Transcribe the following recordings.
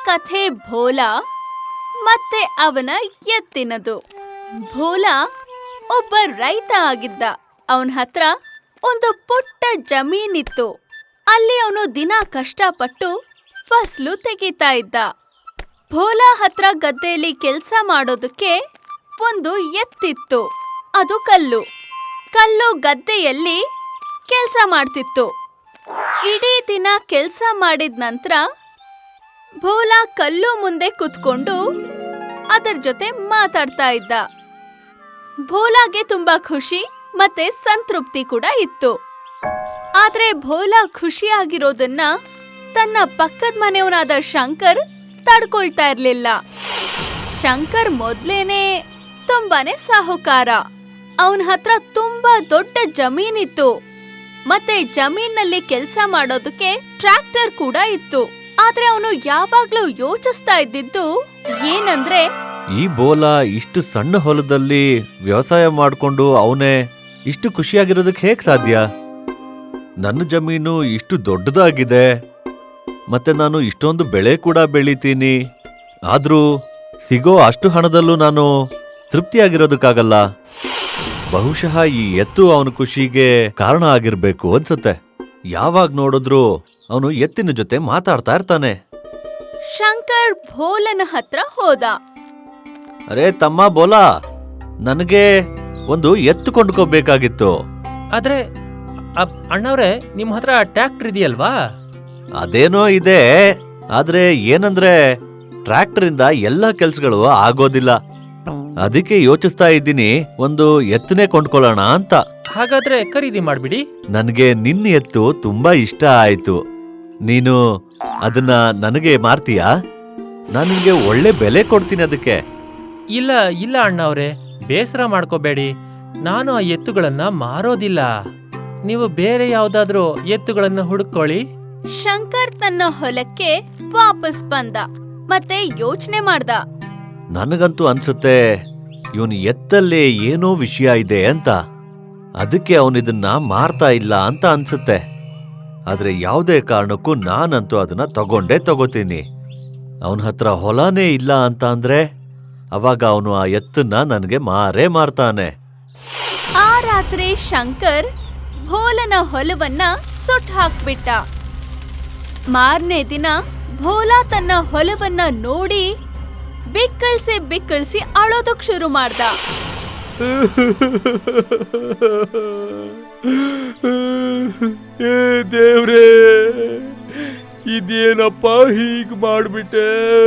ಕಥೆ ಭೋಲಾ ಮತ್ತೆ ಅವನ ಎತ್ತಿನದು ಭೋಲಾ ಒಬ್ಬ ರೈತ ಆಗಿದ್ದ ಅವನ ಹತ್ರ ಒಂದು ಪುಟ್ಟ ಜಮೀನಿತ್ತು ಅಲ್ಲಿ ಅವನು ದಿನ ಕಷ್ಟಪಟ್ಟು ಫಸ್ಲು ತೆಗಿತಾ ಇದ್ದ ಭೋಲಾ ಹತ್ರ ಗದ್ದೆಯಲ್ಲಿ ಕೆಲಸ ಮಾಡೋದಕ್ಕೆ ಒಂದು ಎತ್ತಿತ್ತು ಅದು ಕಲ್ಲು ಕಲ್ಲು ಗದ್ದೆಯಲ್ಲಿ ಕೆಲಸ ಮಾಡ್ತಿತ್ತು ಇಡೀ ದಿನ ಕೆಲಸ ಮಾಡಿದ ನಂತರ ಭೋಲಾ ಕಲ್ಲು ಮುಂದೆ ಕುತ್ಕೊಂಡು ಅದರ ಜೊತೆ ಮಾತಾಡ್ತಾ ಇದ್ದ ಭೋಲಾಗೆ ತುಂಬಾ ಖುಷಿ ಮತ್ತೆ ಸಂತೃಪ್ತಿ ಕೂಡ ಇತ್ತು ಆದ್ರೆ ಭೋಲಾ ಖುಷಿಯಾಗಿರೋದನ್ನ ತನ್ನ ಪಕ್ಕದ ಮನೆಯವನಾದ ಶಂಕರ್ ತಡ್ಕೊಳ್ತಾ ಇರ್ಲಿಲ್ಲ ಶಂಕರ್ ಮೊದ್ಲೇನೆ ತುಂಬಾನೇ ಸಾಹುಕಾರ ಅವನ ಹತ್ರ ತುಂಬಾ ದೊಡ್ಡ ಜಮೀನಿತ್ತು ಮತ್ತೆ ಜಮೀನಲ್ಲಿ ಕೆಲಸ ಮಾಡೋದಕ್ಕೆ ಟ್ರ್ಯಾಕ್ಟರ್ ಕೂಡ ಇತ್ತು ಆದ್ರೆ ಅವನು ಯಾವಾಗ್ಲೂ ಯೋಚಿಸ್ತಾ ಇದ್ದಿದ್ದು ಏನಂದ್ರೆ ಈ ಬೋಲ ಇಷ್ಟು ಸಣ್ಣ ಹೊಲದಲ್ಲಿ ವ್ಯವಸಾಯ ಮಾಡ್ಕೊಂಡು ಅವನೇ ಇಷ್ಟು ಖುಷಿಯಾಗಿರೋದಕ್ಕೆ ಹೇಗ್ ಸಾಧ್ಯ ನನ್ನ ಜಮೀನು ಇಷ್ಟು ದೊಡ್ಡದಾಗಿದೆ ಮತ್ತೆ ನಾನು ಇಷ್ಟೊಂದು ಬೆಳೆ ಕೂಡ ಬೆಳಿತೀನಿ ಆದ್ರೂ ಸಿಗೋ ಅಷ್ಟು ಹಣದಲ್ಲೂ ನಾನು ತೃಪ್ತಿಯಾಗಿರೋದಕ್ಕಾಗಲ್ಲ ಬಹುಶಃ ಈ ಎತ್ತು ಅವನ ಖುಷಿಗೆ ಕಾರಣ ಆಗಿರ್ಬೇಕು ಅನ್ಸುತ್ತೆ ಯಾವಾಗ ನೋಡಿದ್ರು ಅವನು ಎತ್ತಿನ ಜೊತೆ ಮಾತಾಡ್ತಾ ಇರ್ತಾನೆ ಶಂಕರ್ ಭೋಲನ ಹತ್ರ ಹೋದ ಅರೇ ತಮ್ಮ ಬೋಲಾ ನನಗೆ ಒಂದು ಎತ್ತು ಕೊಂಡ್ಕೋಬೇಕಾಗಿತ್ತು ಆದ್ರೆ ಅಪ್- ಅಣ್ಣವ್ರೆ ನಿಮ್ ಹತ್ರ ಟ್ರ್ಯಾಕ್ಟರ್ ಇದೆಯಲ್ವಾ ಅದೇನೋ ಇದೆ ಆದ್ರೆ ಏನಂದ್ರೆ ಟ್ರ್ಯಾಕ್ಟರ್ ಇಂದ ಎಲ್ಲ ಕೆಲ್ಸಗಳು ಆಗೋದಿಲ್ಲ ಅದಕ್ಕೆ ಯೋಚಿಸ್ತಾ ಇದ್ದೀನಿ ಒಂದು ಎತ್ತನೇ ಕೊಂಡ್ಕೊಳ್ಳೋಣ ಅಂತ ಹಾಗಾದ್ರೆ ಖರೀದಿ ಮಾಡ್ಬಿಡಿ ನನಗೆ ನಿನ್ನ ಎತ್ತು ತುಂಬಾ ಇಷ್ಟ ಆಯ್ತು ನೀನು ಅದನ್ನ ನನಗೆ ಮಾರ್ತೀಯಾ ನಾನು ನಿನ್ಗೆ ಒಳ್ಳೆ ಬೆಲೆ ಕೊಡ್ತೀನಿ ಅದಕ್ಕೆ ಇಲ್ಲ ಇಲ್ಲ ಅಣ್ಣವ್ರೆ ಬೇಸರ ಮಾಡ್ಕೋಬೇಡಿ ನಾನು ಆ ಎತ್ತುಗಳನ್ನ ಮಾರೋದಿಲ್ಲ ನೀವು ಬೇರೆ ಯಾವ್ದಾದ್ರೂ ಎತ್ತುಗಳನ್ನ ಹುಡುಕೊಳ್ಳಿ ಶಂಕರ್ ತನ್ನ ಹೊಲಕ್ಕೆ ವಾಪಸ್ ಬಂದ ಮತ್ತೆ ಯೋಚನೆ ಮಾಡ್ದ ನನಗಂತೂ ಅನ್ಸುತ್ತೆ ಇವನು ಎತ್ತಲ್ಲೇ ಏನೋ ವಿಷಯ ಇದೆ ಅಂತ ಅದಕ್ಕೆ ಅವನಿದನ್ನ ಮಾರ್ತಾ ಇಲ್ಲ ಅಂತ ಅನ್ಸುತ್ತೆ ಆದ್ರೆ ಯಾವುದೇ ಕಾರಣಕ್ಕೂ ನಾನಂತೂ ಅದನ್ನ ತಗೊಂಡೇ ತಗೋತೀನಿ ಅವನ ಹತ್ರ ಹೊಲನೇ ಇಲ್ಲ ಅಂತ ಅಂದ್ರೆ ಅವಾಗ ಅವನು ಆ ಎತ್ತನ್ನ ನನಗೆ ಮಾರೇ ಮಾರ್ತಾನೆ ಆ ರಾತ್ರಿ ಶಂಕರ್ ಭೋಲನ ಹೊಲವನ್ನ ಸುಟ್ ಹಾಕ್ಬಿಟ್ಟ ಮಾರನೇ ದಿನ ಭೋಲಾ ತನ್ನ ಹೊಲವನ್ನ ನೋಡಿ ಬಿಕ್ಕಳಿಸಿ ಬಿಕ್ಕಳಿಸಿ ಅಳೋದಕ್ ಶುರು ಮಾಡ್ದ ಏ ದೇವ್ರೇ ಇದೇನಪ್ಪ ಹೀಗ್ ಮಾಡ್ಬಿಟ್ಟೆ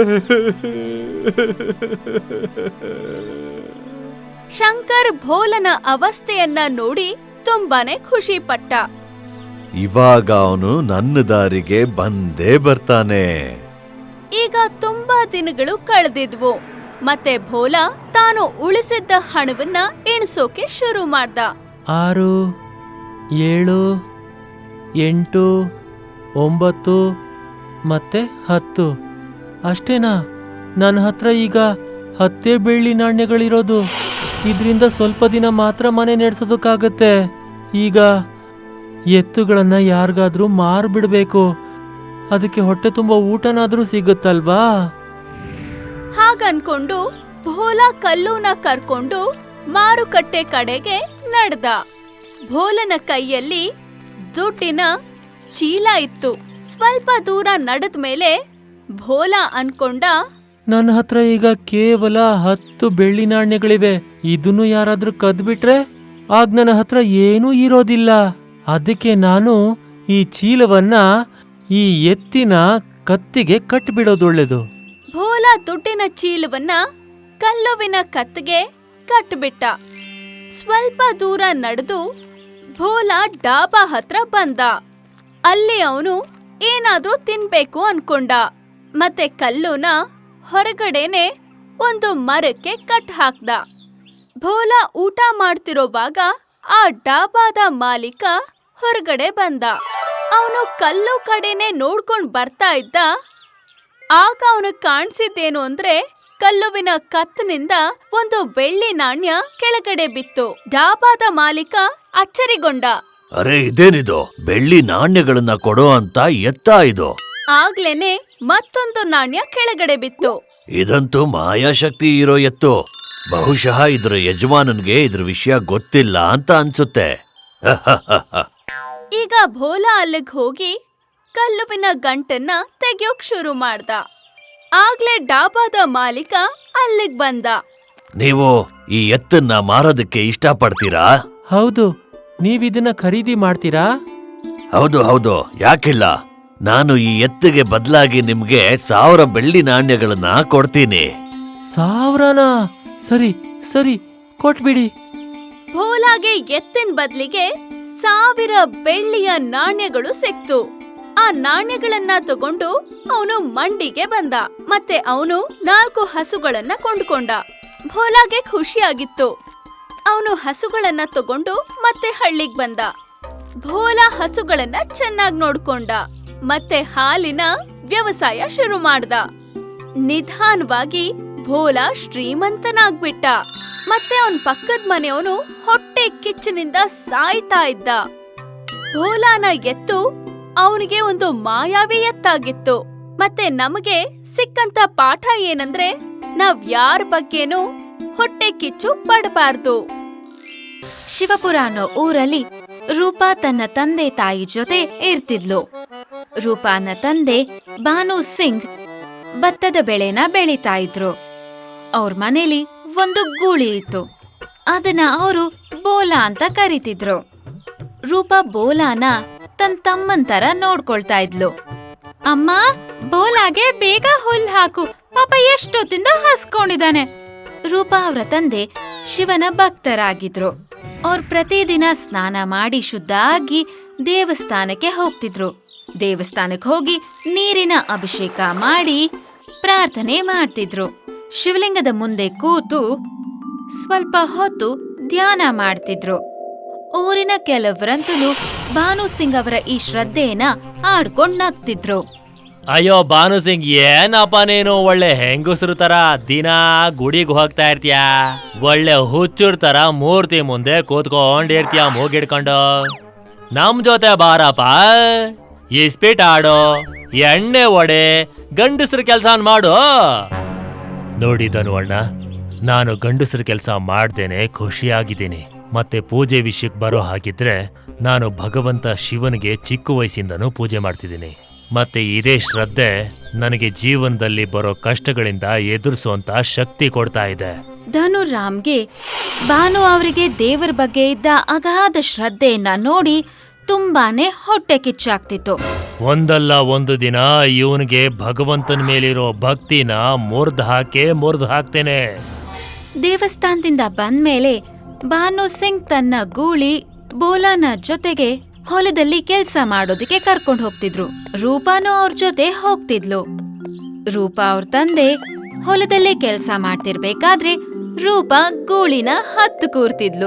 ಶಂಕರ್ ಭೋಲನ ಅವಸ್ಥೆಯನ್ನ ನೋಡಿ ತುಂಬಾನೇ ಖುಷಿ ಪಟ್ಟ ಇವಾಗ ಅವನು ನನ್ನ ದಾರಿಗೆ ಬಂದೇ ಬರ್ತಾನೆ ಈಗ ತುಂಬಾ ದಿನಗಳು ಕಳೆದಿದ್ವು ಮತ್ತೆ ಭೋಲಾ ತಾನು ಉಳಿಸಿದ್ದ ಹಣವನ್ನ ಎಣಿಸೋಕೆ ಶುರು ಮಾಡ್ದ ಆರು ಏಳು ಎಂಟು ಒಂಬತ್ತು ಮತ್ತೆ ಹತ್ತು ಅಷ್ಟೇನಾ ನನ್ನ ಹತ್ರ ಈಗ ಹತ್ತೇ ಬೆಳ್ಳಿ ನಾಣ್ಯಗಳಿರೋದು ಇದರಿಂದ ಸ್ವಲ್ಪ ದಿನ ಮಾತ್ರ ಮನೆ ನಡೆಸೋದಕ್ಕಾಗತ್ತೆ ಈಗ ಎತ್ತುಗಳನ್ನ ಯಾರಿಗಾದ್ರೂ ಮಾರ್ಬಿಡ್ಬೇಕು ಅದಕ್ಕೆ ಹೊಟ್ಟೆ ತುಂಬ ಊಟನಾದ್ರೂ ಸಿಗುತ್ತಲ್ವಾ ಹಾಗನ್ಕೊಂಡು ಭೋಲಾ ಕಲ್ಲುನ ಕರ್ಕೊಂಡು ಮಾರುಕಟ್ಟೆ ಕಡೆಗೆ ನಡೆದ ಭೋಲನ ಕೈಯಲ್ಲಿ ದುಡ್ಡಿನ ಚೀಲ ಇತ್ತು ಸ್ವಲ್ಪ ದೂರ ನಡೆದ ಮೇಲೆ ಭೋಲಾ ಅನ್ಕೊಂಡ ನನ್ನ ಹತ್ರ ಈಗ ಕೇವಲ ಹತ್ತು ಬೆಳ್ಳಿ ನಾಣ್ಯಗಳಿವೆ ಇದನ್ನು ಯಾರಾದ್ರೂ ಕದ್ಬಿಟ್ರೆ ಆಗ ನನ್ನ ಹತ್ರ ಏನೂ ಇರೋದಿಲ್ಲ ಅದಕ್ಕೆ ನಾನು ಈ ಚೀಲವನ್ನ ಈ ಎತ್ತಿನ ಕತ್ತಿಗೆ ಕಟ್ಬಿಡೋದೊಳ್ಳೆದು ಭೋಲಾ ದುಡ್ಡಿನ ಚೀಲವನ್ನ ಕಲ್ಲುವಿನ ಕತ್ತಿಗೆ ಕಟ್ಬಿಟ್ಟ ಸ್ವಲ್ಪ ದೂರ ನಡೆದು ಭೋಲಾ ಡಾಬಾ ಹತ್ರ ಬಂದ ಅಲ್ಲಿ ಅವನು ಏನಾದ್ರೂ ತಿನ್ಬೇಕು ಅನ್ಕೊಂಡ ಮತ್ತೆ ಕಲ್ಲುನ ಹೊರಗಡೆನೆ ಒಂದು ಮರಕ್ಕೆ ಕಟ್ ಹಾಕ್ದ ಭೋಲಾ ಊಟ ಮಾಡ್ತಿರೋವಾಗ ಆ ಡಾಬಾದ ಮಾಲೀಕ ಹೊರಗಡೆ ಬಂದ ಅವನು ಕಲ್ಲು ಕಡೆನೆ ನೋಡ್ಕೊಂಡ್ ಬರ್ತಾ ಇದ್ದ ಆಗ ಅವನು ಕಾಣಿಸಿದ್ದೇನು ಅಂದ್ರೆ ಕಲ್ಲುವಿನ ಕತ್ತಿನಿಂದ ಒಂದು ಬೆಳ್ಳಿ ನಾಣ್ಯ ಕೆಳಗಡೆ ಬಿತ್ತು ಡಾಬಾದ ಮಾಲೀಕ ಅಚ್ಚರಿಗೊಂಡ ಅರೆ ಇದೇನಿದು ಬೆಳ್ಳಿ ನಾಣ್ಯಗಳನ್ನ ಕೊಡೋ ಅಂತ ಎತ್ತ ಇದು ಆಗ್ಲೇನೆ ಮತ್ತೊಂದು ನಾಣ್ಯ ಕೆಳಗಡೆ ಬಿತ್ತು ಇದಂತೂ ಮಾಯಾಶಕ್ತಿ ಇರೋ ಎತ್ತು ಬಹುಶಃ ಇದ್ರ ಯಜಮಾನನ್ಗೆ ಇದ್ರ ವಿಷಯ ಗೊತ್ತಿಲ್ಲ ಅಂತ ಅನ್ಸುತ್ತೆ ಈಗ ಭೋಲಾ ಅಲ್ಲಿಗ್ ಹೋಗಿ ಕಲ್ಲುವಿನ ಗಂಟನ್ನ ತೆಗ್ಯೋಕ್ ಶುರು ಮಾಡ್ದ ಆಗ್ಲೇ ಡಾಬಾದ ಮಾಲೀಕ ಅಲ್ಲಿಗ್ ಬಂದ ನೀವು ಈ ಎತ್ತನ್ನ ಮಾರೋದಕ್ಕೆ ಇಷ್ಟಪಡ್ತೀರಾ ಹೌದು ನೀವಿದನ್ನ ಖರೀದಿ ಮಾಡ್ತೀರಾ ಹೌದು ಹೌದು ಯಾಕಿಲ್ಲ ನಾನು ಈ ಎತ್ತಿಗೆ ಬದಲಾಗಿ ನಿಮ್ಗೆ ಸಾವಿರ ಬೆಳ್ಳಿ ನಾಣ್ಯಗಳನ್ನ ಕೊಡ್ತೀನಿ ಸಾವಿರನಾ ಸರಿ ಸರಿ ಕೊಟ್ಬಿಡಿ ಭೋಲಾಗೆ ಎತ್ತಿನ ಬದ್ಲಿಗೆ ಸಾವಿರ ಬೆಳ್ಳಿಯ ನಾಣ್ಯಗಳು ಸಿಕ್ತು ಆ ನಾಣ್ಯಗಳನ್ನ ತಗೊಂಡು ಅವನು ಮಂಡಿಗೆ ಬಂದ ಮತ್ತೆ ಅವನು ನಾಲ್ಕು ಹಸುಗಳನ್ನ ಕೊಂಡ್ಕೊಂಡ ಭೋಲಾಗೆ ಖುಷಿಯಾಗಿತ್ತು ಅವನು ಹಸುಗಳನ್ನ ತಗೊಂಡು ಮತ್ತೆ ಹಳ್ಳಿಗ್ ಬಂದ ಭೋಲಾ ಹಸುಗಳನ್ನ ಚೆನ್ನಾಗ್ ನೋಡ್ಕೊಂಡ ಮತ್ತೆ ಹಾಲಿನ ವ್ಯವಸಾಯ ಶುರು ಮಾಡ್ದ ನಿಧಾನವಾಗಿ ಭೋಲಾ ಶ್ರೀಮಂತನಾಗ್ಬಿಟ್ಟ ಮತ್ತೆ ಅವನ್ ಪಕ್ಕದ ಮನೆಯವನು ಹೊಟ್ಟೆ ಕಿಚ್ಚಿನಿಂದ ಸಾಯ್ತಾ ಇದ್ದ ಭೋಲಾನ ಎತ್ತು ಅವನಿಗೆ ಒಂದು ಮಾಯಾವಿ ಎತ್ತಾಗಿತ್ತು ಮತ್ತೆ ನಮಗೆ ಸಿಕ್ಕಂತ ಪಾಠ ಏನಂದ್ರೆ ನಾವ್ ಯಾರ ಬಗ್ಗೆನೂ ಹೊಟ್ಟೆ ಕಿಚ್ಚು ಪಡಬಾರ್ದು ಶಿವಪುರ ಅನ್ನೋ ಊರಲ್ಲಿ ರೂಪಾ ತನ್ನ ತಂದೆ ತಾಯಿ ಜೊತೆ ಇರ್ತಿದ್ಲು ರೂಪಾನ ತಂದೆ ಭಾನು ಸಿಂಗ್ ಭತ್ತದ ಬೆಳೆನ ಬೆಳೀತಾ ಇದ್ರು ಅವ್ರ ಮನೇಲಿ ಒಂದು ಗೂಳಿ ಇತ್ತು ಅದನ್ನ ಅವರು ಬೋಲಾ ಅಂತ ಕರಿತಿದ್ರು ರೂಪಾ ಬೋಲಾನ ತನ್ ತಮ್ಮನ್ ತರ ನೋಡ್ಕೊಳ್ತಾ ಇದ್ಲು ಅಮ್ಮ ಬೋಲಾಗೆ ಬೇಗ ಹುಲ್ ಹಾಕು ಪಾಪ ಎಷ್ಟೊತ್ತಿಂದ ಹಸ್ಕೊಂಡಿದ್ದಾನೆ ರೂಪಾ ಅವರ ತಂದೆ ಶಿವನ ಭಕ್ತರಾಗಿದ್ರು ಅವ್ರು ಪ್ರತಿದಿನ ಸ್ನಾನ ಮಾಡಿ ಶುದ್ಧ ಆಗಿ ದೇವಸ್ಥಾನಕ್ಕೆ ಹೋಗ್ತಿದ್ರು ದೇವಸ್ಥಾನಕ್ಕೆ ಹೋಗಿ ನೀರಿನ ಅಭಿಷೇಕ ಮಾಡಿ ಪ್ರಾರ್ಥನೆ ಮಾಡ್ತಿದ್ರು ಶಿವಲಿಂಗದ ಮುಂದೆ ಕೂತು ಸ್ವಲ್ಪ ಹೊತ್ತು ಧ್ಯಾನ ಮಾಡ್ತಿದ್ರು ಊರಿನ ಕೆಲವರಂತೂ ಭಾನು ಸಿಂಗ್ ಅವರ ಈ ಶ್ರದ್ಧೆಯನ್ನ ಆಡ್ಕೊಂಡ್ ನಗ್ತಿದ್ರು ಅಯ್ಯೋ ಭಾನು ಸಿಂಗ್ ಏನಪ್ಪ ನೀನು ಒಳ್ಳೆ ಹೆಂಗಸರು ತರ ದಿನ ಗುಡಿಗೆ ಹೋಗ್ತಾ ಇರ್ತೀಯ ಒಳ್ಳೆ ಹುಚ್ಚುರ್ ತರ ಮೂರ್ತಿ ಮುಂದೆ ಕೂತ್ಕೊಂಡಿರ್ತೀಯ ಮೂಗಿಡ್ಕೊಂಡು ನಮ್ ಜೊತೆ ಬಾರಪ್ಪ ಇಸ್ಪೀಟ್ ಆಡೋ ಎಣ್ಣೆ ಒಡೆ ಗಂಡಸ್ರ ಕೆಲ್ಸ ಮಾಡು ನೋಡಿದನು ಅಣ್ಣ ನಾನು ಗಂಡಸ್ರ ಕೆಲಸ ಮಾಡ್ದೇನೆ ಖುಷಿಯಾಗಿದ್ದೀನಿ ಮತ್ತೆ ಪೂಜೆ ವಿಷಯಕ್ಕೆ ಬರೋ ಹಾಗಿದ್ರೆ ನಾನು ಭಗವಂತ ಶಿವನಿಗೆ ಚಿಕ್ಕ ವಯಸ್ಸಿಂದನೂ ಪೂಜೆ ಮಾಡ್ತಿದ್ದೀನಿ ಮತ್ತೆ ಇದೇ ಶ್ರದ್ಧೆ ನನಗೆ ಜೀವನದಲ್ಲಿ ಬರೋ ಕಷ್ಟಗಳಿಂದ ಎದುರಿಸುವಂತ ಶಕ್ತಿ ಕೊಡ್ತಾ ಇದೆ ಧನುರಾಮ್ಗೆ ಭಾನು ಅವರಿಗೆ ದೇವರ ಬಗ್ಗೆ ಇದ್ದ ಅಗಾಧ ಶ್ರದ್ಧೆಯನ್ನ ನೋಡಿ ತುಂಬಾನೇ ಹೊಟ್ಟೆ ಕಿಚ್ಚಾಗ್ತಿತ್ತು ಒಂದಲ್ಲ ಒಂದು ದಿನ ಇವನಿಗೆ ಭಗವಂತನ ಮೇಲಿರೋ ಭಕ್ತಿನ ಮುರ್ದ್ ಹಾಕೇ ಮುರ್ದ್ ಹಾಕ್ತೇನೆ ದೇವಸ್ಥಾನದಿಂದ ಬಂದ್ಮೇಲೆ ಭಾನು ಸಿಂಗ್ ತನ್ನ ಗೂಳಿ ಬೋಲಾನ ಜೊತೆಗೆ ಹೊಲದಲ್ಲಿ ಕೆಲ್ಸ ಮಾಡೋದಕ್ಕೆ ಕರ್ಕೊಂಡು ಹೋಗ್ತಿದ್ರು ರೂಪಾನು ಅವ್ರ ಜೊತೆ ಹೋಗ್ತಿದ್ಲು ರೂಪಾ ಅವ್ರ ತಂದೆ ಹೊಲದಲ್ಲೇ ಕೆಲ್ಸ ಮಾಡ್ತಿರ್ಬೇಕಾದ್ರೆ ರೂಪಾ ಗೂಳಿನ ಹತ್ತು ಕೂರ್ತಿದ್ಲು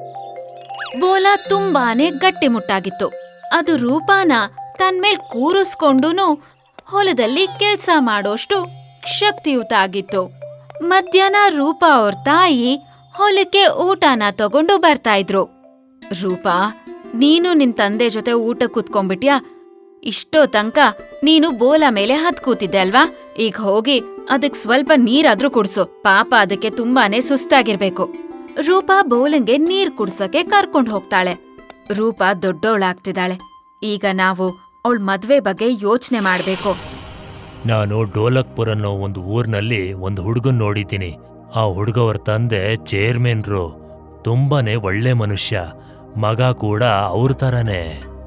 ಬೋಲಾ ತುಂಬಾನೇ ಗಟ್ಟಿಮುಟ್ಟಾಗಿತ್ತು ಅದು ರೂಪಾನ ತನ್ಮೇಲ್ ಕೂರಿಸ್ಕೊಂಡೂನು ಹೊಲದಲ್ಲಿ ಕೆಲ್ಸ ಮಾಡೋಷ್ಟು ಶಕ್ತಿಯುತ ಆಗಿತ್ತು ಮಧ್ಯಾಹ್ನ ರೂಪಾ ಅವ್ರ ತಾಯಿ ಹೊಲಕ್ಕೆ ಊಟನ ತಗೊಂಡು ಬರ್ತಾ ಇದ್ರು ರೂಪಾ ನೀನು ನಿನ್ ತಂದೆ ಜೊತೆ ಊಟ ಕೂತ್ಕೊಂಡ್ಬಿಟ್ಯಾ ಇಷ್ಟೋ ತನಕ ನೀನು ಬೋಲ ಮೇಲೆ ಹತ್ ಕೂತಿದ್ದೆ ಅಲ್ವಾ ಈಗ ಹೋಗಿ ಅದಕ್ ಸ್ವಲ್ಪ ನೀರಾದ್ರೂ ಕುಡ್ಸು ಪಾಪ ಅದಕ್ಕೆ ತುಂಬಾನೇ ಸುಸ್ತಾಗಿರ್ಬೇಕು ರೂಪಾ ಬೋಲಂಗೆ ನೀರ್ ಕುಡ್ಸಕ್ಕೆ ಕರ್ಕೊಂಡ್ ಹೋಗ್ತಾಳೆ ರೂಪಾ ದೊಡ್ಡವಳಾಗ್ತಿದ್ದಾಳೆ ಈಗ ನಾವು ಅವಳ ಮದ್ವೆ ಬಗ್ಗೆ ಯೋಚನೆ ಮಾಡ್ಬೇಕು ನಾನು ಡೋಲಕ್ಪುರ್ ಅನ್ನೋ ಒಂದು ಊರ್ನಲ್ಲಿ ಒಂದು ಹುಡುಗನ್ ನೋಡಿದ್ದೀನಿ ಆ ಹುಡುಗವ್ರ ತಂದೆ ಚೇರ್ಮನ್ರು ತುಂಬಾನೇ ಒಳ್ಳೆ ಮನುಷ್ಯ ಮಗ ಕೂಡ ಅವ್ರ ತರನೇ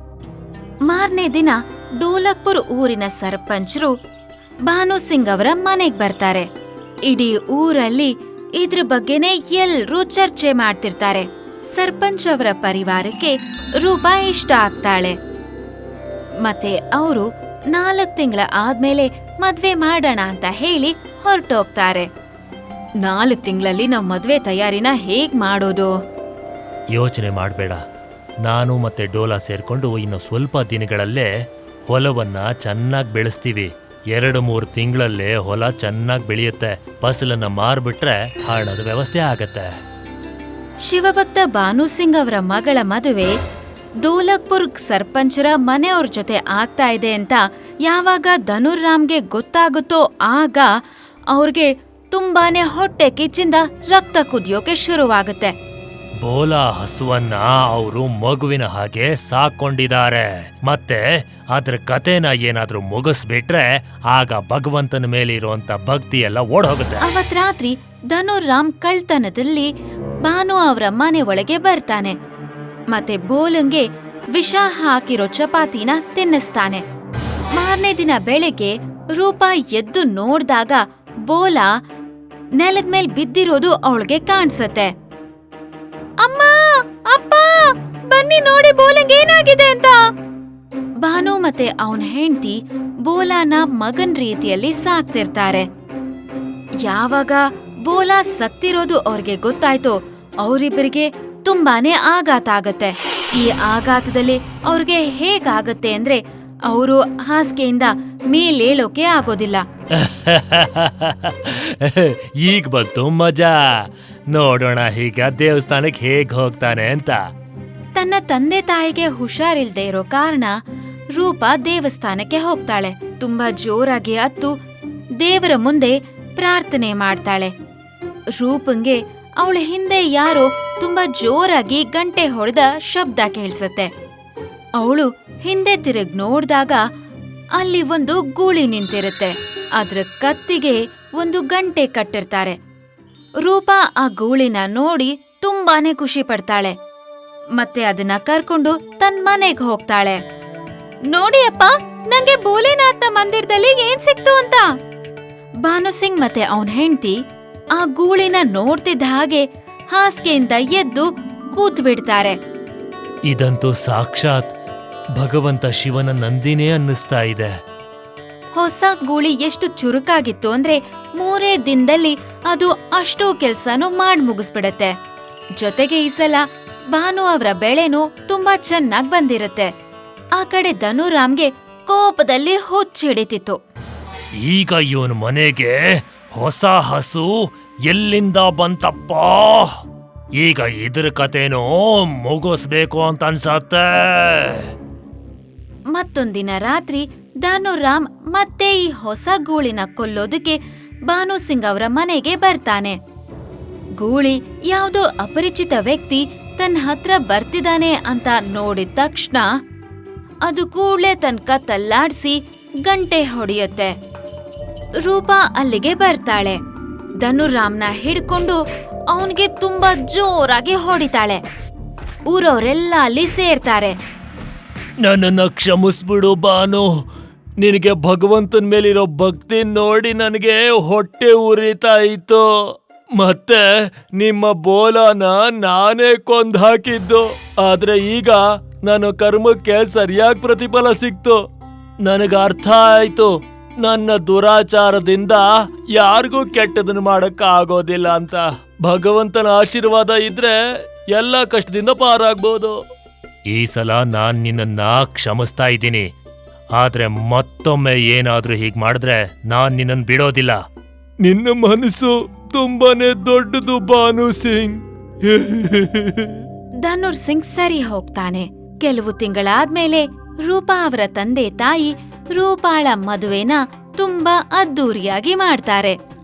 ಮಾರನೇ ದಿನ ಡೋಲಕ್ಪುರ್ ಊರಿನ ಸರ್ಪಂಚ್ರು ಭಾನು ಸಿಂಗ್ ಅವರ ಮನೆಗ್ ಬರ್ತಾರೆ ಇಡೀ ಊರಲ್ಲಿ ಇದ್ರ ಬಗ್ಗೆನೇ ಎಲ್ರೂ ಚರ್ಚೆ ಮಾಡ್ತಿರ್ತಾರೆ ಸರ್ಪಂಚ್ ಅವರ ಪರಿವಾರಕ್ಕೆ ರೂಪಾ ಇಷ್ಟ ಆಗ್ತಾಳೆ ಮತ್ತೆ ಅವರು ನಾಲ್ಕ್ ತಿಂಗಳ ಆದ್ಮೇಲೆ ಮದ್ವೆ ಮಾಡೋಣ ಅಂತ ಹೇಳಿ ಹೊರಟೋಗ್ತಾರೆ ನಾಲ್ಕ್ ತಿಂಗಳಲ್ಲಿ ನಾವ್ ಮದ್ವೆ ತಯಾರಿನ ಹೇಗ್ ಮಾಡೋದು ಯೋಚನೆ ಮಾಡಬೇಡ ನಾನು ಮತ್ತೆ ಡೋಲಾ ಸೇರ್ಕೊಂಡು ಇನ್ನು ಸ್ವಲ್ಪ ದಿನಗಳಲ್ಲೇ ಹೊಲವನ್ನ ಚೆನ್ನಾಗಿ ಬೆಳೆಸ್ತೀವಿ ಎರಡು ಮೂರು ತಿಂಗಳಲ್ಲೇ ಹೊಲ ಚೆನ್ನಾಗಿ ಬೆಳೆಯುತ್ತೆ ಫಸಲನ್ನ ಮಾರ್ಬಿಟ್ರೆ ಹಣದ ವ್ಯವಸ್ಥೆ ಆಗತ್ತೆ ಶಿವಭಕ್ತ ಭಾನು ಸಿಂಗ್ ಅವರ ಮಗಳ ಮದುವೆ ದೋಲಕ್ಪುರ್ ಸರ್ಪಂಚರ ಮನೆಯವ್ರ ಜೊತೆ ಆಗ್ತಾ ಇದೆ ಅಂತ ಯಾವಾಗ ಧನುರ್ರಾಮ್ಗೆ ಗೊತ್ತಾಗುತ್ತೋ ಆಗ ಅವ್ರಿಗೆ ತುಂಬಾನೇ ಹೊಟ್ಟೆ ಕಿಚ್ಚಿಂದ ರಕ್ತ ಕುದಿಯೋಕೆ ಶುರುವಾಗುತ್ತೆ ಬೋಲ ಹಸುವನ್ನ ಅವರು ಮಗುವಿನ ಹಾಗೆ ಸಾಕೊಂಡಿದ್ದಾರೆ ಮತ್ತೆ ಅದ್ರ ಕತೆನ ಏನಾದ್ರೂ ಮುಗಿಸ್ಬಿಟ್ರೆ ಆಗ ಭಗವಂತನ ಮೇಲೆ ಇರುವಂತ ಭಕ್ತಿ ಎಲ್ಲ ಓಡೋಗುತ್ತೆ ಅವತ್ ರಾತ್ರಿ ಧನುರ್ರಾಮ್ ಕಳ್ತನದಲ್ಲಿ ಭಾನು ಅವರ ಮನೆ ಒಳಗೆ ಬರ್ತಾನೆ ಮತ್ತೆ ಬೋಲಂಗೆ ವಿಷ ಹಾಕಿರೋ ಚಪಾತಿನ ತಿನ್ನಿಸ್ತಾನೆ ಮಾರನೇ ದಿನ ಬೆಳಗ್ಗೆ ರೂಪ ಎದ್ದು ನೋಡ್ದಾಗ ಬೋಲ ನೆಲದ ಮೇಲ್ ಬಿದ್ದಿರೋದು ಅವಳಿಗೆ ಕಾಣ್ಸತ್ತೆ ಅಮ್ಮ ಅಪ್ಪ ಬನ್ನಿ ನೋಡಿ ಬೋಲಂಗ್ ಏನಾಗಿದೆ ಅಂತ ಭಾನು ಮತ್ತೆ ಅವನ ಹೆಂಡತಿ ಬೋಲಾನ ಮಗನ್ ರೀತಿಯಲ್ಲಿ ಸಾಕ್ತಿರ್ತಾರೆ ಯಾವಾಗ ಬೋಲಾ ಸತ್ತಿರೋದು ಅವ್ರಿಗೆ ಗೊತ್ತಾಯ್ತೋ ಅವರಿಬ್ಬರಿಗೆ ತುಂಬಾನೇ ಆಘಾತ ಆಗತ್ತೆ ಈ ಆಘಾತದಲ್ಲಿ ಅವ್ರಿಗೆ ಹೇಗಾಗತ್ತೆ ಅಂದ್ರೆ ಅವರು ಹಾಸಿಗೆಯಿಂದ ಮೇಲೇಳೋಕೆ ಆಗೋದಿಲ್ಲ ಈಗ ಬಂತು ಮಜಾ ನೋಡೋಣ ಈಗ ದೇವಸ್ಥಾನಕ್ಕೆ ಹೇಗ್ ಹೋಗ್ತಾನೆ ಅಂತ ತನ್ನ ತಂದೆ ತಾಯಿಗೆ ಹುಷಾರಿಲ್ದೇ ಇರೋ ಕಾರಣ ರೂಪ ದೇವಸ್ಥಾನಕ್ಕೆ ಹೋಗ್ತಾಳೆ ತುಂಬಾ ಜೋರಾಗಿ ಅತ್ತು ದೇವರ ಮುಂದೆ ಪ್ರಾರ್ಥನೆ ಮಾಡ್ತಾಳೆ ರೂಪಂಗೆ ಅವಳ ಹಿಂದೆ ಯಾರೋ ತುಂಬಾ ಜೋರಾಗಿ ಗಂಟೆ ಹೊಡೆದ ಶಬ್ದ ಕೇಳಿಸತ್ತೆ ಅವಳು ಹಿಂದೆ ತಿರುಗ್ ನೋಡ್ದಾಗ ಅಲ್ಲಿ ಒಂದು ಗೂಳಿ ನಿಂತಿರುತ್ತೆ ಅದ್ರ ಕತ್ತಿಗೆ ಒಂದು ಗಂಟೆ ಕಟ್ಟಿರ್ತಾರೆ ರೂಪ ಆ ಗೂಳಿನ ನೋಡಿ ತುಂಬಾನೇ ಖುಷಿ ಪಡ್ತಾಳೆ ಮತ್ತೆ ಅದನ್ನ ಕರ್ಕೊಂಡು ತನ್ ಮನೆಗ್ ಹೋಗ್ತಾಳೆ ನೋಡಿ ಅಪ್ಪ ನಂಗೆ ಭೋಲೆನಾಥ ಮಂದಿರದಲ್ಲಿ ಏನ್ ಸಿಕ್ತು ಅಂತ ಭಾನು ಸಿಂಗ್ ಮತ್ತೆ ಅವನ್ ಹೆಂಡತಿ ಆ ಗೂಳಿನ ನೋಡ್ತಿದ್ದ ಹಾಗೆ ಹಾಸಿಗೆಯಿಂದ ಎದ್ದು ಕೂತ್ ಬಿಡ್ತಾರೆ ಇದಂತೂ ಸಾಕ್ಷಾತ್ ಭಗವಂತ ಶಿವನ ನಂದಿನೇ ಅನ್ನಿಸ್ತಾ ಇದೆ ಹೊಸ ಗೂಳಿ ಎಷ್ಟು ಚುರುಕಾಗಿತ್ತು ಅಂದ್ರೆ ಮೂರೇ ದಿನದಲ್ಲಿ ಅದು ಅಷ್ಟೋ ಕೆಲ್ಸನೂ ಮಾಡ್ ಮುಗಿಸ್ಬಿಡತ್ತೆ ಜೊತೆಗೆ ಈ ಸಲ ಭಾನು ಅವರ ಬೆಳೆನೂ ತುಂಬಾ ಚೆನ್ನಾಗ್ ಬಂದಿರತ್ತೆ ಆ ಕಡೆ ಧನುರಾಮ್ಗೆ ಕೋಪದಲ್ಲಿ ಹುಚ್ಚಿಡಿತಿತ್ತು ಈಗ ಇವನ್ ಮನೆಗೆ ಹೊಸ ಹಸು ಎಲ್ಲಿಂದ ಬಂತಪ್ಪ ಈಗ ಇದ್ರ ಕತೆನೋ ಮುಗಿಸ್ಬೇಕು ಅಂತ ಅನ್ಸತ್ತೆ ಮತ್ತೊಂದಿನ ರಾತ್ರಿ ಧನುರಾಮ್ ಮತ್ತೆ ಈ ಹೊಸ ಗೂಳಿನ ಕೊಲ್ಲೋದಕ್ಕೆ ಭಾನು ಸಿಂಗ್ ಅವರ ಮನೆಗೆ ಬರ್ತಾನೆ ಗೂಳಿ ಯಾವುದೋ ಅಪರಿಚಿತ ವ್ಯಕ್ತಿ ತನ್ನ ಹತ್ರ ಬರ್ತಿದ್ದಾನೆ ಅಂತ ನೋಡಿದ ತಕ್ಷಣ ಅದು ಕೂಡ್ಲೆ ತನ್ನ ಕತ್ತಲ್ಲಾಡ್ಸಿ ಗಂಟೆ ಹೊಡೆಯುತ್ತೆ ರೂಪಾ ಅಲ್ಲಿಗೆ ಬರ್ತಾಳೆ ಧನುರಾಮ್ನ ಹಿಡ್ಕೊಂಡು ಅವನಿಗೆ ತುಂಬಾ ಜೋರಾಗಿ ಹೊಡಿತಾಳೆ ಊರವರೆಲ್ಲ ಅಲ್ಲಿ ಸೇರ್ತಾರೆ ನನ್ನನ್ನ ಕ್ಷಮಿಸ್ಬಿಡು ಬಾನು ನಿನಗೆ ಭಗವಂತನ ಮೇಲಿರೋ ಭಕ್ತಿ ನೋಡಿ ನನಗೆ ಹೊಟ್ಟೆ ಉರಿತಾ ಇತ್ತು ಮತ್ತೆ ನಿಮ್ಮ ಬೋಲಾನ ನಾನೇ ಕೊಂದ್ ಹಾಕಿದ್ದು ಆದ್ರೆ ಈಗ ನನ್ನ ಕರ್ಮಕ್ಕೆ ಸರಿಯಾಗಿ ಪ್ರತಿಫಲ ಸಿಕ್ತು ನನಗ ಅರ್ಥ ಆಯ್ತು ನನ್ನ ದುರಾಚಾರದಿಂದ ಯಾರಿಗೂ ಕೆಟ್ಟದನ್ನ ಮಾಡಕ್ ಆಗೋದಿಲ್ಲ ಅಂತ ಭಗವಂತನ ಆಶೀರ್ವಾದ ಇದ್ರೆ ಎಲ್ಲ ಕಷ್ಟದಿಂದ ಪಾರಾಗ್ಬೋದು ಈ ಸಲ ನಾನ್ ನಿನ್ನನ್ನ ಕ್ಷಮಿಸ್ತಾ ಇದ್ದೀನಿ ಆದ್ರೆ ಮತ್ತೊಮ್ಮೆ ಏನಾದ್ರೂ ಹೀಗ್ ಮಾಡಿದ್ರೆ ನಾನ್ ನಿನ್ನನ್ ಬಿಡೋದಿಲ್ಲ ನಿನ್ನ ಮನಸ್ಸು ತುಂಬಾನೇ ದೊಡ್ಡದು ಬಾನು ಸಿಂಗ್ ಧನುರ್ ಸಿಂಗ್ ಸರಿ ಹೋಗ್ತಾನೆ ಕೆಲವು ತಿಂಗಳಾದ್ಮೇಲೆ ರೂಪಾ ಅವರ ತಂದೆ ತಾಯಿ ರೂಪಾಳ ಮದುವೆನ ತುಂಬಾ ಅದ್ದೂರಿಯಾಗಿ ಮಾಡ್ತಾರೆ